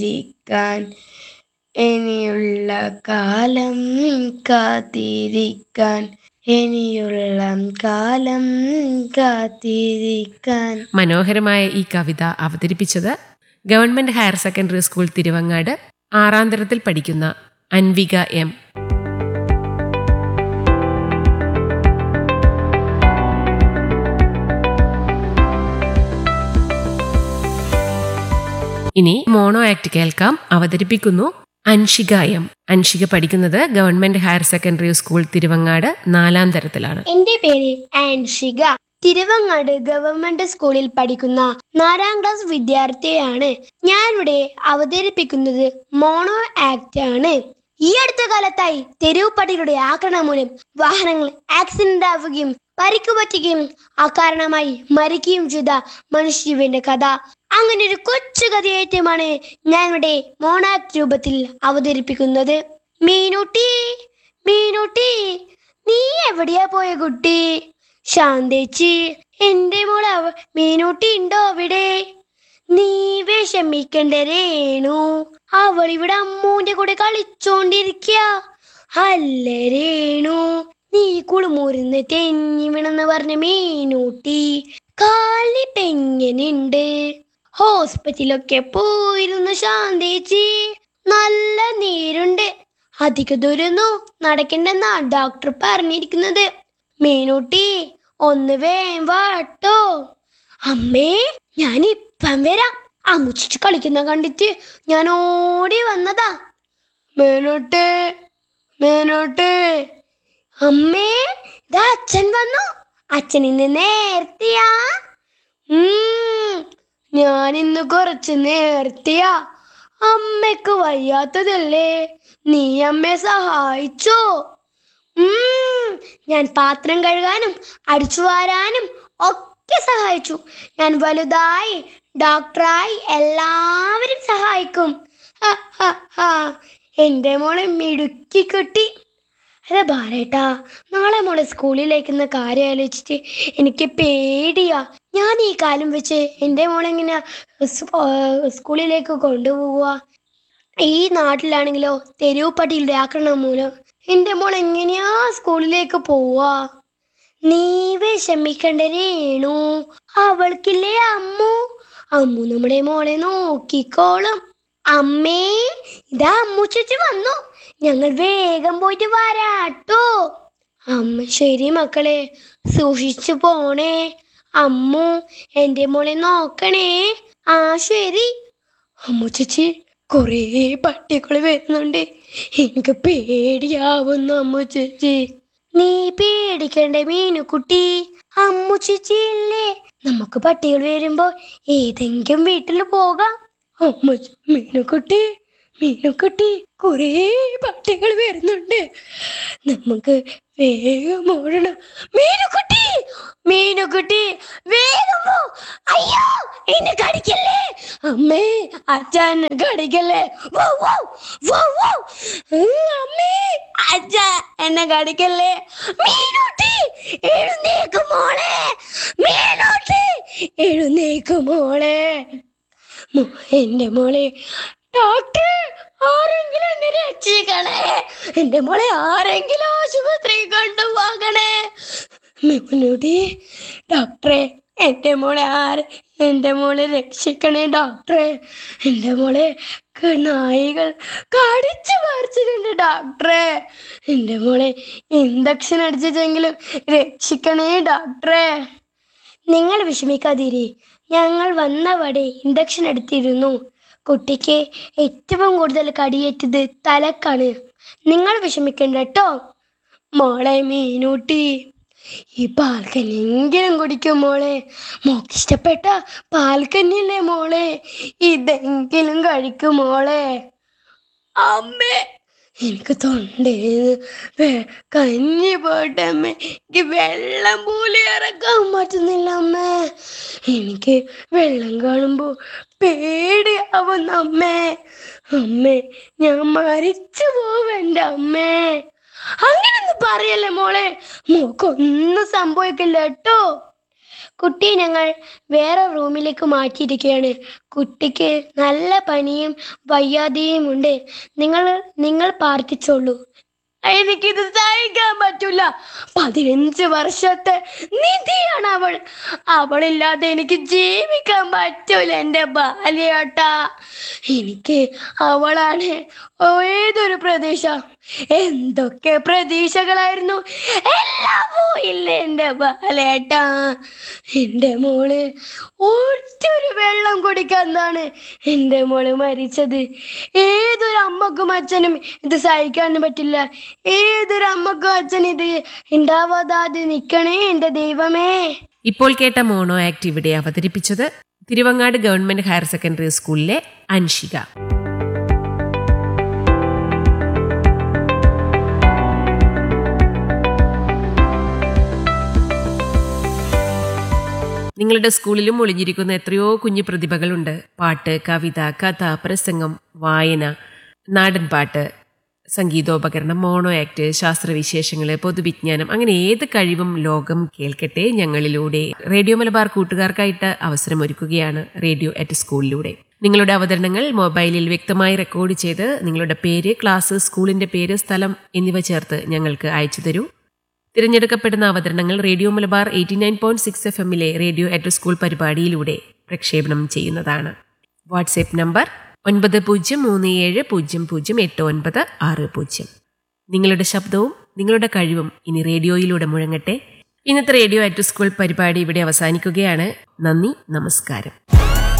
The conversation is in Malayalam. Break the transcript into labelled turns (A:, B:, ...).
A: കാത്തിരിക്കാൻ ഇനിയുള്ള കാലം കാത്തിരിക്കാൻ ഇനിയുള്ള കാലം കാത്തിരിക്കാൻ
B: മനോഹരമായ ഈ കവിത അവതരിപ്പിച്ചത് government higher secondary school Thiruvangad ആറാം തരത്തിൽ പഠിക്കുന്ന അൻവിക എം ഇനി മോണോ ആക്ട് കേൾക്കാം അവതരിപ്പിക്കുന്നു അൻഷിക എം അൻഷിക പഠിക്കുന്നത് government higher secondary school Thiruvangad നാലാം തരത്തിലാണ്
C: എന്റെ പേര് ആൻഷിക തിരുവങ്ങാട് ഗവൺമെന്റ് സ്കൂളിൽ പഠിക്കുന്ന നാലാം ക്ലാസ് വിദ്യാർത്ഥിയാണ് ഞാനിവിടെ അവതരിപ്പിക്കുന്നത് മോണോ ആക്ട് ആണ് ഈ അടുത്ത കാലത്തായി തെരുവ് പട്ടികളുടെ ആക്രമണം മൂലം വാഹനങ്ങൾ ആക്സിഡന്റ് ആവുകയും പരിക്കു പറ്റുകയും അകാരണമായി മരിക്കുകയും ചെയ്ത മനുഷ്യന്റെ കഥ അങ്ങനെ ഒരു കൊച്ചു കഥയായിട്ടുമാണ് ഞാനിവിടെ മോണാക്ട് രൂപത്തിൽ അവതരിപ്പിക്കുന്നത് മീനുട്ടി മീനുട്ടി നീ എവിടെയാ പോയ കുട്ടി ശാന്തേച്ചി എന്റെ മോള് അവ- മീനൂട്ടി ഉണ്ടോ അവിടെ നീ വിഷമിക്കണ്ട രേണു അവൾ ഇവിടെ അമ്മൂന്റെ കൂടെ കളിച്ചോണ്ടിരിക്ക അല്ല രേണു നീ കുളിമൂരുന്ന് തെന്നി വീണെന്ന് പറഞ്ഞ മീനൂട്ടി കാലിട്ട് എങ്ങനെയുണ്ട് ഹോസ്പിറ്റലൊക്കെ പോയിരുന്നു ശാന്തേച്ചി നല്ല നീരുണ്ട് അധിക ദൂരൊന്നും നടക്കണ്ടെന്നാ ഡോക്ടർ പറഞ്ഞിരിക്കുന്നത് മീനൂട്ടി ഒന്ന് വേം വാട്ടോ അമ്മേ ഞാൻ ഇപ്പം വരാം അമ്മുച്ചിട്ട് കളിക്കുന്ന കണ്ടിട്ട് ഞാൻ ഓടി വന്നതാ മേനോട്ടെ മേനോട്ടെ അമ്മേ ഇതാ അച്ഛൻ വന്നു അച്ഛൻ ഇന്ന് നേരത്തെയാ ഉം, ഞാൻ ഇന്ന് കുറച്ച് നേരത്തെയാ അമ്മയ്ക്ക് വയ്യാത്തതല്ലേ നീ അമ്മയെ സഹായിച്ചോ ഉം, ഞാൻ പാത്രം കഴുകാനും അടിച്ചു വാരാനും ഒക്കെ സഹായിച്ചു ഞാൻ വലുതായി ഡോക്ടറായി എല്ലാവരും സഹായിക്കും ഹ, ഹ, ഹ. എന്റെ മോളെ മിടുക്കി കിട്ടി അതെ ബാലേട്ടാ നാളെ മോളെ സ്കൂളിലേക്കുന്ന കാര്യം ആലോചിച്ചിട്ട് എനിക്ക് പേടിയാ ഞാൻ ഈ കാലം വെച്ച് എൻ്റെ മോളെ എങ്ങനെ സ്കൂളിലേക്ക് കൊണ്ടുപോവുക ഈ നാട്ടിലാണെങ്കിലോ തെരുവ് പട്ടിയുടെ ആക്രമണം മൂലം എന്റെ മോൾ എങ്ങനെയാ സ്കൂളിലേക്ക് പോവാ നീ വിഷമിക്കണ്ട രേണു അവൾക്കില്ലേ അമ്മു അമ്മു നമ്മുടെ മോളെ നോക്കിക്കോളും അമ്മേ ഇതാ അമ്മു ചേച്ചി വന്നു ഞങ്ങൾ വേഗം പോയിട്ട് വരാട്ടോ അമ്മ ശരി മക്കളെ സൂക്ഷിച്ചു പോണേ അമ്മു എന്റെ മോളെ നോക്കണേ ആ ശരി അമ്മു ചേച്ചി കൊറേ പട്ടികൾ വരുന്നുണ്ട് എനിക്ക് പേടിയാവുന്നു അമ്മു ചേച്ചി നീ പേടിക്കണ്ട മീനുക്കുട്ടി അമ്മു ചേച്ചി ഇല്ലേ നമുക്ക് പട്ടികൾ വരുമ്പോ ഏതെങ്കിലും വീട്ടിൽ പോകാം അമ്മ ചേ- മീനുക്കുട്ടി മീനുക്കുട്ടി കൊറേ പട്ടികൾ വരുന്നുണ്ട് നമുക്ക് വേഗം ഓടണം മീനുക്കുട്ടി മീനുക്കുട്ടി വേഗം പോ അയ്യോ എന്നെ കടിക്കല്ലേ അമ്മേ അച്ഛൻ കടിക്കല്ലേ വോ, വോ, വോ, വോ. ഉം, അമ്മേ അച്ഛ എന്നെ കടിക്കല്ലേ മീനുട്ടി എഴുന്നേക്ക് മോളെ മീനുട്ടി എഴുന്നേക്ക് മോളെ മോ- എന്റെ മോളെ ഡോക്ടർ ആരെങ്കിലും എന്നെ രക്ഷിക്കണേ എന്റെ മോളെ ആരെങ്കിലും ആശുപത്രി കൊണ്ടുപോകണേ മിനുടി ഡോക്ടറെ എന്റെ മോളെ ആര് എന്റെ മോളെ രക്ഷിക്കണേ ഡോക്ടറെ എന്റെ മോളെ ക- നായികൾ കടിച്ചു പറിച്ചിട്ടുണ്ട് ഡോക്ടറെ എന്റെ മോളെ ഇൻഡക്ഷൻ അടിച്ചിട്ടെങ്കിലും രക്ഷിക്കണേ ഡോക്ടറെ നിങ്ങൾ വിഷമിക്കാതിരി ഞങ്ങൾ വന്നവടെ ഇൻഡക്ഷൻ എടുത്തിരുന്നു കുട്ടിക്ക് ഏറ്റവും കൂടുതൽ കടിയേറ്റത് തലക്കാണ് നിങ്ങൾ വിഷമിക്കണ്ട കേട്ടോ മോളെ മീനൂട്ടി ഈ പാൽക്കഞ്ഞെങ്കിലും കുടിക്കും മോളെ മോക്ക് ഇഷ്ടപ്പെട്ട പാൽക്കഞ്ഞില്ലേ മോളെ ഇതെങ്കിലും കഴിക്കും മോളെ അമ്മേ എനിക്ക് തൊണ്ടേന്ന് വെ- കഞ്ഞി പോട്ടെ അമ്മേ എനിക്ക് വെള്ളം പോലും ഇറക്കാൻ പറ്റുന്നില്ല അമ്മേ എനിക്ക് വെള്ളം കാണുമ്പോ പേടിയാവുന്ന അമ്മേ അമ്മേ ഞാൻ മരിച്ചു പോവെന്റെ അമ്മേ അങ്ങനൊന്നും പറയല്ലേ മോളെ മോക്കൊന്നും സംഭവിക്കില്ല കേട്ടോ കുട്ടിയെ ഞങ്ങൾ വേറെ റൂമിലേക്ക് മാറ്റിയിരിക്കുകയാണ് കുട്ടിക്ക് നല്ല പനിയും വയ്യാതെയും ഉണ്ട് നിങ്ങൾ നിങ്ങൾ പ്രാർത്ഥിച്ചോളൂ എനിക്കിത് സഹിക്കാൻ പറ്റൂല പതിനഞ്ച് വർഷത്തെ നിധിയാണ് അവൾ അവളില്ലാതെ എനിക്ക് ജീവിക്കാൻ പറ്റൂല എൻ്റെ ബാല്യേട്ടാ എനിക്ക് അവളാണ് ഏതൊരു പ്രതീക്ഷ എന്തൊക്കെ പ്രതീക്ഷകളായിരുന്നു എല്ലാം പോയില്ലേ എൻ്റെ ബാലേട്ടാ എൻ്റെ മോള് ഒറ്റൊരു വെള്ളം കുടിക്കാന്നാണ് എൻ്റെ മോള് മരിച്ചത് ഏതൊരു അമ്മക്കും അച്ഛനും ഇത് സഹിക്കാൻ പറ്റില്ല ഏതൊരു അമ്മക്കും അച്ഛൻ ഇത് ഉണ്ടാവാതെ നിക്കണേ എൻ്റെ ദൈവമേ
B: ഇപ്പോൾ കേട്ട മോണോ ആക്ട് ഇവിടെ അവതരിപ്പിച്ചത് തിരുവങ്ങാട് ഗവൺമെന്റ് ഹയർ സെക്കൻഡറി സ്കൂളിലെ അൻഷിക നിങ്ങളുടെ സ്കൂളിലും ഒളിഞ്ഞിരിക്കുന്ന എത്രയോ കുഞ്ഞു പ്രതിഭകളുണ്ട് പാട്ട് കവിത കഥ പ്രസംഗം വായന നാടൻ പാട്ട് സംഗീതോപകരണം മോണോ ആക്ട് ശാസ്ത്രവിശേഷങ്ങൾ പൊതുവിജ്ഞാനം അങ്ങനെ ഏത് കഴിവും ലോകം കേൾക്കട്ടെ ഞങ്ങളിലൂടെ റേഡിയോ മലബാർ കൂട്ടുകാർക്കായിട്ട് അവസരമൊരുക്കുകയാണ് റേഡിയോ അറ്റ് സ്കൂളിലൂടെ നിങ്ങളുടെ അവതരണങ്ങൾ മൊബൈലിൽ വ്യക്തമായി റെക്കോർഡ് ചെയ്ത് നിങ്ങളുടെ പേര് ക്ലാസ് സ്കൂളിന്റെ പേര് സ്ഥലം എന്നിവ ചേർത്ത് ഞങ്ങൾക്ക് അയച്ചു തരൂ തിരഞ്ഞെടുക്കപ്പെടുന്ന അവതരണങ്ങൾ radio Malabar eighty nine point six F എമ്മിലെ റേഡിയോ അറ്റ് സ്കൂൾ പരിപാടിയിലൂടെ പ്രക്ഷേപണം ചെയ്യുന്നതാണ് വാട്സ്ആപ്പ് നമ്പർ ഒൻപത് പൂജ്യം മൂന്ന് ഏഴ് പൂജ്യം പൂജ്യം എട്ട് ഒൻപത് ആറ് പൂജ്യം നിങ്ങളുടെ ശബ്ദവും നിങ്ങളുടെ കഴിവും ഇനി റേഡിയോയിലൂടെ മുഴങ്ങട്ടെ ഇന്നത്തെ റേഡിയോ അറ്റ് സ്കൂൾ പരിപാടി ഇവിടെ അവസാനിക്കുകയാണ് നന്ദി നമസ്കാരം